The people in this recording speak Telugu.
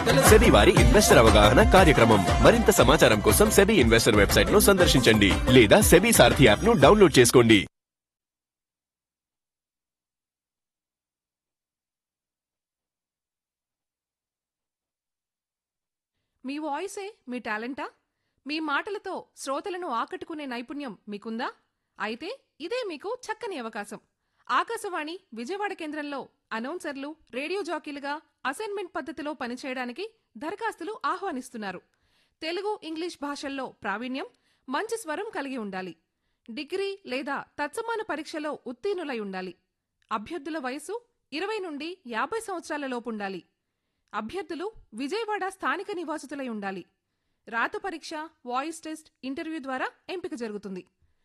సెబీ వారి ఇన్వెస్టర్ అవగాహన కార్యక్రమం మరింత సమాచారం కోసం సెబీ ఇన్వెస్టర్ వెబ్సైట్ ను సందర్శించండి లేదా సెబీ సారథి యాప్ ను డౌన్లోడ్ చేసుకోండి మీ వాయిసే మీ టాలెంటా మీ మాటలతో శ్రోతలను ఆకట్టుకునే నైపుణ్యం మీకుందా అయితే ఇదే మీకు చక్కని అవకాశం ఆకాశవాణి విజయవాడ కేంద్రంలో అనౌన్సర్లు రేడియో జాకీలుగా అసైన్మెంట్ పద్ధతిలో పనిచేయడానికి దరఖాస్తులు ఆహ్వానిస్తున్నారు తెలుగు ఇంగ్లీష్ భాషల్లో ప్రావీణ్యం మంచి స్వరం కలిగి ఉండాలి డిగ్రీ లేదా తత్సమాన పరీక్షలో ఉత్తీర్ణులై ఉండాలి అభ్యర్థుల వయసు ఇరవై నుండి యాభై సంవత్సరాల లోపు ఉండాలి అభ్యర్థులు విజయవాడ స్థానిక నివాసితులై ఉండాలి రాత పరీక్ష వాయిస్ టెస్ట్ ఇంటర్వ్యూ ద్వారా ఎంపిక జరుగుతుంది